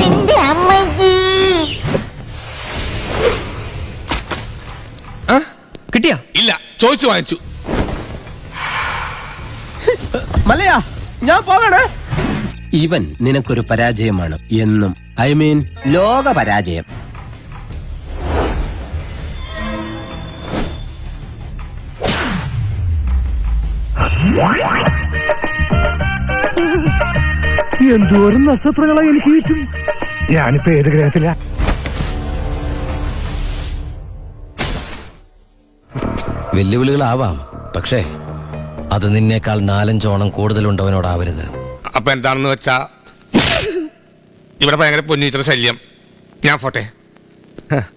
എന്റെ അമ്മജി കിട്ടിയാ ഇല്ല ചോദിച്ചു വാങ്ങിച്ചു മല്ലയാ ഞാൻ പോകണേ ഇവൻ നിനക്കൊരു പരാജയമാണ് എന്നും ഐ മീൻ ലോക പരാജയം എന്തോരം നക്ഷത്രങ്ങളാ എനിക്ക് ചുറ്റും ഞാനിപ്പോ ഏത് ഗ്രഹത്തിലാ വെല്ലുവിളികളാവാം പക്ഷേ അത് നിന്നേക്കാൾ നാലഞ്ചോണം കൂടുതലുണ്ടവനോടാവരുത് അപ്പൊ എന്താണെന്ന് വെച്ചാ ഇവിടെ ഭയങ്കര പൊന്നീറ്റർ ശല്യം ഞാൻ പോട്ടെ ഹ.